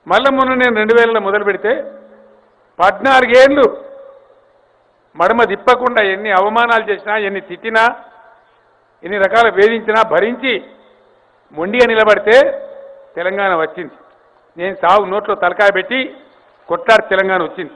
మళ్ళీ మొన్న నేను రెండు వేలలో మొదలు పెడితే పద్నాలుగేళ్ళు మడమ తిప్పకుండా ఎన్ని అవమానాలు చేసినా ఎన్ని తిట్టినా ఎన్ని రకాల వేధించినా భరించి మొండిగా నిలబడితే తెలంగాణ వచ్చింది నేను సాగు నోట్లో తలకాయ పెట్టి కొట్లాడి తెలంగాణ వచ్చింది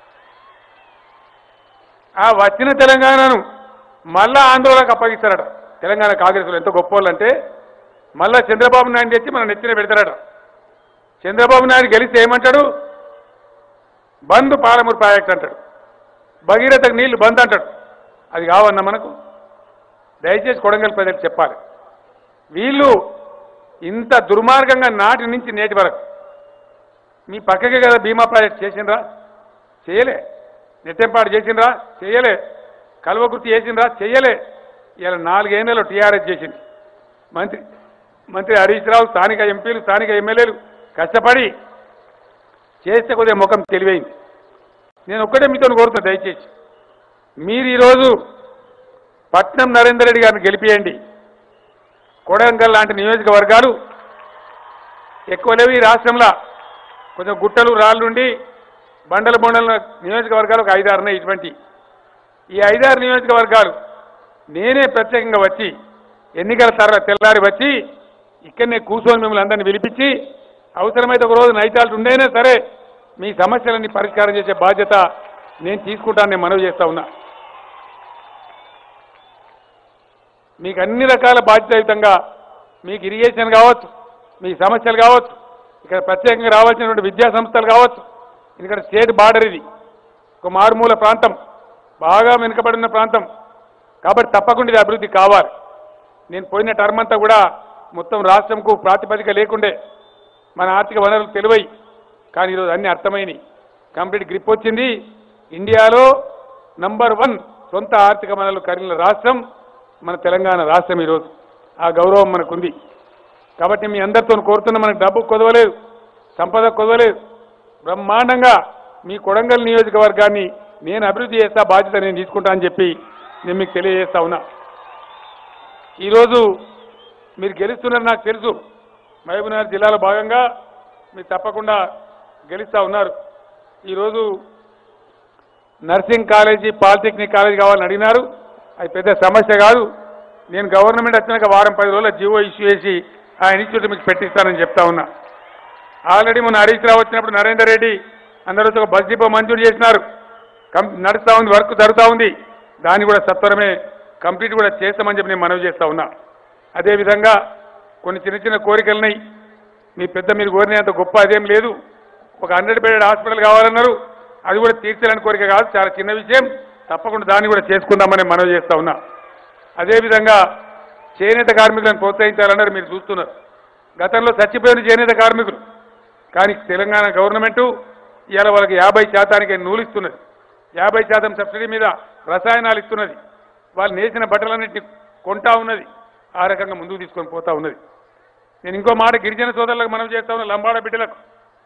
ఆ వచ్చిన తెలంగాణను మళ్ళా ఆందోళనకు అప్పగిస్తారట తెలంగాణ కాంగ్రెస్లో ఎంత గొప్ప అంటే మళ్ళా చంద్రబాబు నాయుడు తెచ్చి మన నెత్తిన పెడతారట చంద్రబాబు నాయుడు గెలిస్తే ఏమంటాడు బంద్ పాలమూరు ప్రాజెక్ట్ అంటాడు భగీరథకు నీళ్లు బంద్ అంటాడు అది కావన్నా మనకు దయచేసి కొడంగల్ ప్రజలకు చెప్పాలి వీళ్ళు ఇంత దుర్మార్గంగా నాటి నుంచి నేటి వరకు మీ పక్కకే కదా బీమా ప్రాజెక్ట్ చేసిండ్రా చేయలే నెట్టెంపాడు చేసిండ్రా చేయలే కల్వకుర్తి చేసిండ్రా చేయలే ఇలా నాలుగేళ్లలో టీఆర్ఎస్ చేసింది మంత్రి మంత్రి హరీష్ రావు స్థానిక ఎంపీలు స్థానిక ఎమ్మెల్యేలు కష్టపడి చేస్తే కొద్దిగా ముఖం తెలివైంది నేను ఒక్కటే మీతో కోరుతున్నా దయచేసి మీరు ఈరోజు పట్నం నరేందర్ రెడ్డి గారిని గెలిపియండి కొడంగల్ లాంటి నియోజకవర్గాలు ఎక్కువ లేవు ఈ రాష్ట్రంలో కొంచెం గుట్టలు రాళ్ళుండి బండల బొండల నియోజకవర్గాలు ఒక ఐదారున్నాయి ఇటువంటి ఈ ఐదారు నియోజకవర్గాలు నేనే ప్రత్యేకంగా వచ్చి ఎన్నికల తర్వాత తెల్లారి వచ్చి ఇక్కడనే కూర్చొని మిమ్మల్ని అందరినీ పిలిపించి అవసరమైతే ఒక రోజు నైటాలు ఉండేనే సరే మీ సమస్యలన్నీ పరిష్కారం చేసే బాధ్యత నేను తీసుకుంటాను నేను మనవి చేస్తా ఉన్నా మీకు అన్ని రకాల బాధ్యతాయుతంగా మీకు ఇరిగేషన్ కావచ్చు మీ సమస్యలు కావచ్చు ఇక్కడ ప్రత్యేకంగా రావాల్సినటువంటి విద్యా సంస్థలు కావచ్చు ఇక్కడ స్టేట్ బార్డర్ ఇది ఒక మారుమూల ప్రాంతం బాగా వెనుకబడిన ప్రాంతం కాబట్టి తప్పకుండా ఇది అభివృద్ధి కావాలి నేను పోయిన టర్మ్ అంతా కూడా మొత్తం రాష్ట్రంకు ప్రాతిపదిక లేకుండే మన ఆర్థిక వనరులు తెలివై కానీ ఈరోజు అన్ని అర్థమైనవి కంప్లీట్ గ్రిప్ వచ్చింది ఇండియాలో నంబర్ వన్ సొంత ఆర్థిక వనరులు కలిగిన రాష్ట్రం మన తెలంగాణ రాష్ట్రం ఈరోజు ఆ గౌరవం మనకుంది కాబట్టి మీ అందరితో కోరుతున్న మనకు డబ్బు కొదవలేదు సంపద కొదవలేదు బ్రహ్మాండంగా మీ కొడంగల్ నియోజకవర్గాన్ని నేను అభివృద్ధి చేస్తా బాధ్యత నేను తీసుకుంటా అని చెప్పి నేను మీకు తెలియజేస్తా ఉన్నా ఈరోజు మీరు గెలుస్తున్నారు నాకు తెలుసు మహబూబ్నగర్ జిల్లాలో భాగంగా మీరు తప్పకుండా గెలుస్తా ఉన్నారు ఈరోజు నర్సింగ్ కాలేజీ పాలిటెక్నిక్ కాలేజీ కావాలని అడిగినారు అది పెద్ద సమస్య కాదు నేను గవర్నమెంట్ వచ్చినాక వారం పది రోజుల జీవో ఇష్యూ చేసి ఆ ఇన్స్టిట్యూట్ మీకు పెట్టిస్తానని చెప్తా ఉన్నా ఆల్రెడీ మొన్న హరీష్ రావు వచ్చినప్పుడు నరేందర్ రెడ్డి అందరూ వచ్చి ఒక బస్ డిపో మంజూరు చేసినారు కం నడుస్తూ ఉంది వర్క్ జరుగుతూ ఉంది దాన్ని కూడా సత్వరమే కంప్లీట్ కూడా చేస్తామని చెప్పి నేను మనవి చేస్తా ఉన్నా అదేవిధంగా కొన్ని చిన్న చిన్న కోరికలున్నాయి మీ పెద్ద మీరు కోరినంత గొప్ప అదేం లేదు ఒక హండ్రెడ్ బెడెడ్ హాస్పిటల్ కావాలన్నారు అది కూడా తీర్చాలని కోరిక కాదు చాలా చిన్న విషయం తప్పకుండా దాన్ని కూడా చేసుకుందామని మనవి చేస్తా ఉన్నా అదేవిధంగా చేనేత కార్మికులను ప్రోత్సహించాలన్నారు మీరు చూస్తున్నారు గతంలో చచ్చిపోయిన చేనేత కార్మికులు కానీ తెలంగాణ గవర్నమెంటు ఇవాళ వాళ్ళకి యాభై శాతానికి నూలు ఇస్తున్నది యాభై శాతం సబ్సిడీ మీద రసాయనాలు ఇస్తున్నది వాళ్ళు నేసిన బట్టలన్నింటినీ కొంటా ఉన్నది ఆ రకంగా ముందుకు తీసుకొని పోతా ఉన్నది నేను ఇంకో మాట గిరిజన సోదరులకు మనం చేస్తా ఉన్న లంబాడ బిడ్డలకు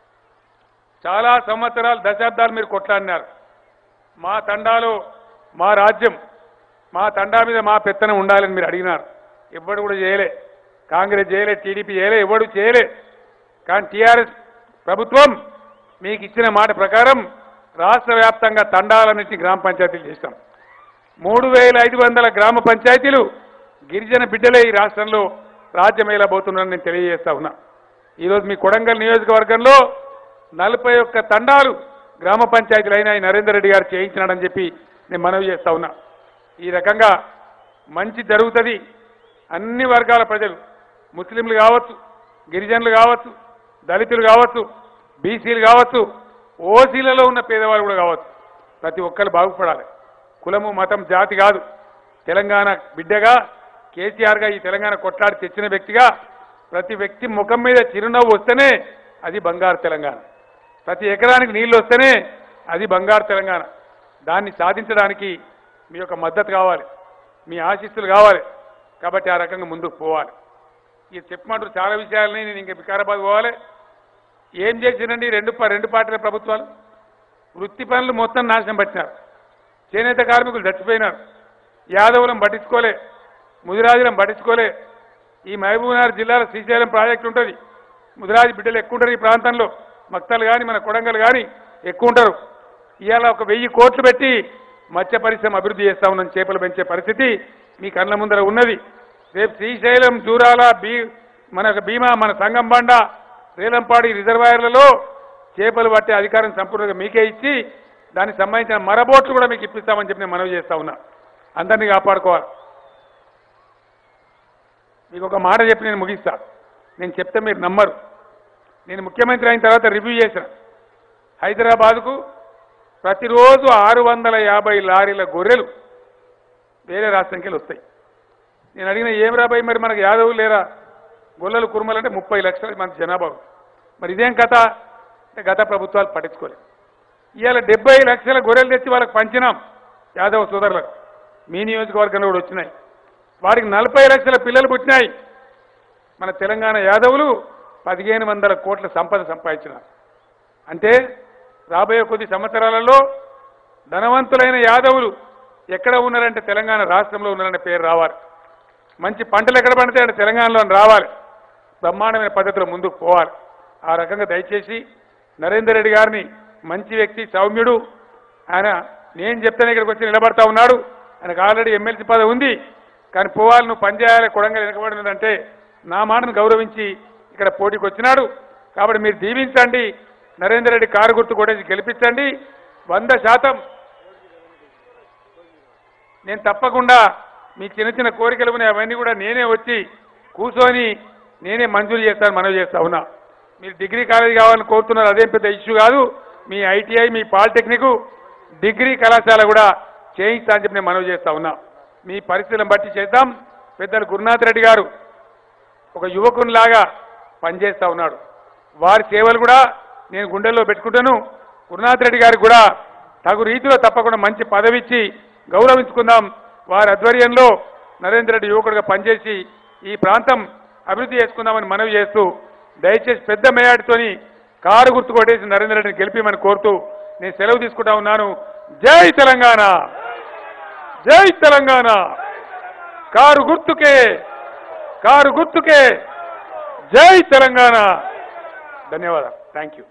చాలా సంవత్సరాలు దశాబ్దాలు మీరు కొట్లాడినారు మా తండాలో మా రాజ్యం మా తండా మీద మా పెత్తనం ఉండాలని మీరు అడిగినారు ఎవ్వడు కూడా చేయలే కాంగ్రెస్ చేయలే టీడీపీ చేయలే ఎవడు చేయలే కానీ టీఆర్ఎస్ ప్రభుత్వం మీకు ఇచ్చిన మాట ప్రకారం రాష్ట్ర వ్యాప్తంగా తండాలన్నింటినీ గ్రామ పంచాయతీలు చేస్తాం మూడు వేల ఐదు వందల గ్రామ పంచాయతీలు గిరిజన బిడ్డలే ఈ రాష్ట్రంలో రాజ్యమేలబోతున్నారని నేను తెలియజేస్తా ఉన్నా ఈరోజు మీ కొడంగల్ నియోజకవర్గంలో నలభై ఒక్క తండాలు గ్రామ పంచాయతీలు అయినా ఈ నరేందర్ రెడ్డి గారు చేయించినాడని చెప్పి నేను మనవి చేస్తా ఉన్నా ఈ రకంగా మంచి జరుగుతుంది అన్ని వర్గాల ప్రజలు ముస్లింలు కావచ్చు గిరిజనులు కావచ్చు దళితులు కావచ్చు బీసీలు కావచ్చు ఓసీలలో ఉన్న పేదవాళ్ళు కూడా కావచ్చు ప్రతి ఒక్కరు బాగుపడాలి కులము మతం జాతి కాదు తెలంగాణ బిడ్డగా కేసీఆర్గా ఈ తెలంగాణ కొట్లాడి తెచ్చిన వ్యక్తిగా ప్రతి వ్యక్తి ముఖం మీద చిరునవ్వు వస్తేనే అది బంగారు తెలంగాణ ప్రతి ఎకరానికి నీళ్లు వస్తేనే అది బంగారు తెలంగాణ దాన్ని సాధించడానికి మీ యొక్క మద్దతు కావాలి మీ ఆశీస్సులు కావాలి కాబట్టి ఆ రకంగా ముందుకు పోవాలి ఇది చెప్పమంటారు చాలా విషయాలని నేను ఇంకా వికారాబాద్ పోవాలి ఏం చేసినండి రెండు ప- రెండు పార్టీల ప్రభుత్వాలు వృత్తి పనులు మొత్తం నాశనం పట్టినారు చేనేత కార్మికులు చచ్చిపోయినారు యాదవులం పట్టించుకోలే ముదిరాజులం పట్టించుకోలే ఈ మహబూబ్నగర్ జిల్లాలో శ్రీశైలం ప్రాజెక్టు ఉంటుంది ముదిరాజు బిడ్డలు ఎక్కువ ఉంటారు ఈ ప్రాంతంలో మక్తలు కానీ మన కొడంగల్ కానీ ఎక్కువ ఉంటారు ఇవాళ ఒక వెయ్యి కోట్లు పెట్టి మత్స్య పరిశ్రమ అభివృద్ధి చేస్తా ఉన్నాం చేపలు పెంచే పరిస్థితి మీ కళ్ళ ముందర ఉన్నది రేపు శ్రీశైలం జూరాల బీ మన భీమా మన సంగంబండ రేలంపాడి రిజర్వాయర్లలో చేపలు పట్టే అధికారం సంపూర్ణంగా మీకే ఇచ్చి దానికి సంబంధించిన మరబోట్లు కూడా మీకు ఇప్పిస్తామని చెప్పి నేను మనవి చేస్తా ఉన్నా అందరినీ కాపాడుకోవాలి మీకు ఒక మాట చెప్పి నేను ముగిస్తా నేను చెప్తే మీరు నమ్మరు నేను ముఖ్యమంత్రి అయిన తర్వాత రివ్యూ చేసిన హైదరాబాద్కు ప్రతిరోజు ఆరు వందల యాభై లారీల గొర్రెలు వేరే రాష్ట్రంకి వెళ్ళి వస్తాయి నేను అడిగిన ఏం రాబాయి మరి మనకు యాదవులు లేరా గొల్లలు కురుమలు అంటే ముప్పై లక్షల మంది జనాభా ఉంది. మరి ఇదేం కథ అంటే గత ప్రభుత్వాలు పట్టించుకోలేదు ఇవాళ డెబ్బై లక్షల గొర్రెలు తెచ్చి వాళ్ళకి పంచినాం యాదవ సోదరులకు మీ నియోజకవర్గంలో కూడా వచ్చినాయి వారికి నలభై లక్షల పిల్లలు పుట్టినాయి మన తెలంగాణ యాదవులు పదిహేను వందల కోట్ల సంపద సంపాదించినారు అంటే రాబోయే కొద్ది సంవత్సరాలలో ధనవంతులైన యాదవులు ఎక్కడ ఉన్నారంటే తెలంగాణ రాష్ట్రంలో ఉన్నారనే పేరు రావాలి మంచి పంటలు ఎక్కడ పండితే అంటే తెలంగాణలో రావాలి బ్రహ్మాండమైన పద్ధతిలో ముందుకు పోవాలి ఆ రకంగా దయచేసి నరేందర్ రెడ్డి గారిని మంచి వ్యక్తి సౌమ్యుడు ఆయన నేను చెప్తానే ఇక్కడికి వచ్చి నిలబడతా ఉన్నాడు ఆయనకు ఆల్రెడీ ఎమ్మెల్సీ పదవి ఉంది కానీ పోవాలి నువ్వు పనిచేయాలి కొడంగా వెనకబడినదంటే నా మాటను గౌరవించి ఇక్కడ పోటీకి వచ్చినాడు కాబట్టి మీరు దీవించండి నరేందర్ రెడ్డి కారు గుర్తు కొట్టేసి గెలిపించండి వంద శాతం నేను తప్పకుండా మీ చిన్న చిన్న కోరికలు ఉన్నాయి అవన్నీ కూడా నేనే వచ్చి కూర్చొని నేనే మంజూరు చేస్తాను మనవి చేస్తా ఉన్నా మీరు డిగ్రీ కాలేజ్ కావాలని కోరుతున్నారు అదేం పెద్ద ఇష్యూ కాదు మీ ఐటీఐ మీ పాలిటెక్నిక్ డిగ్రీ కళాశాల కూడా చేయిస్తా అని చెప్పి నేను మనవి చేస్తా ఉన్నా మీ పరిస్థితులను బట్టి చేద్దాం పెద్దలు గురునాథ్ రెడ్డి గారు ఒక యువకునిలాగా పనిచేస్తా ఉన్నాడు వారి సేవలు కూడా నేను గుండెల్లో పెట్టుకుంటాను గురునాథ్ రెడ్డి గారికి కూడా తగు రీతిలో తప్పకుండా మంచి పదవి ఇచ్చి గౌరవించుకుందాం వారి ఆధ్వర్యంలో నరేంద్ర రెడ్డి యువకుడిగా పనిచేసి ఈ ప్రాంతం అభివృద్ధి చేసుకుందామని మనవి చేస్తూ దయచేసి పెద్ద మేయాటితోని కారు గుర్తు కొట్టేసి నరేంద్ర రెడ్డిని గెలిపిమని కోరుతూ నేను సెలవు తీసుకుంటా ఉన్నాను జై తెలంగాణ జై తెలంగాణ కారు గుర్తుకే కారు గుర్తుకే జై తెలంగాణ ధన్యవాదాలు థ్యాంక్ యూ